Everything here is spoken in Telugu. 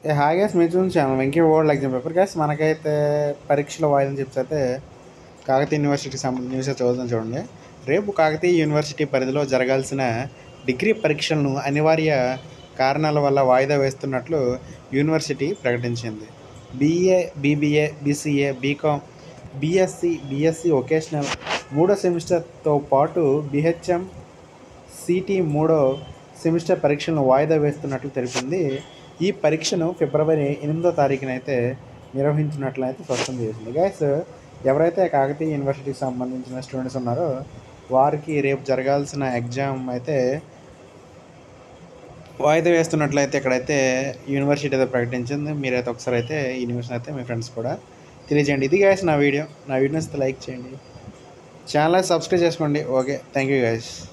ఏ హాయ్ గ్యాస్ మీరు చూసాము Venky world exam paper guys మనకైతే పరీక్షల వాయిదని చెప్తే అయితే కాకతీయ యూనివర్సిటీకి సంబంధించిన న్యూస్ చదువుతాం చూడండి రేపు కాకతీయ యూనివర్సిటీ పరిధిలో జరగాల్సిన డిగ్రీ పరీక్షలను అనివార్య కారణాల వల్ల వాయిదా వేస్తున్నట్లు యూనివర్సిటీ ప్రకటించింది BA BBA BCA BCom BSc BSc vocational మూడో సెమిస్టర్తో పాటు బీహెచ్ఎం సిటీ మూడో సెమిస్టర్ పరీక్షలను వాయిదా వేస్తున్నట్లు తెలిపింది ఈ పరీక్షను ఫిబ్రవరి ఎనిమిదో తారీఖున అయితే నిర్వహించినట్లు అయితే స్పష్టం చేసింది గైస్ ఎవరైతే కాకతీయ యూనివర్సిటీకి సంబంధించిన స్టూడెంట్స్ ఉన్నారో వారికి రేపు జరగాల్సిన ఎగ్జామ్ అయితే వాయిదా వేస్తున్నట్లయితే ఇక్కడైతే యూనివర్సిటీ అయితే ప్రకటించింది మీరైతే ఒకసారి అయితే ఈ న్యూస్ అయితే మీ ఫ్రెండ్స్ కూడా తెలియజేయండి ఇది గైస్ నా వీడియో నా వీడియోస్ లైక్ చేయండి ఛానల్ సబ్స్క్రైబ్ చేసుకోండి ఓకే థ్యాంక్ యూ గైస్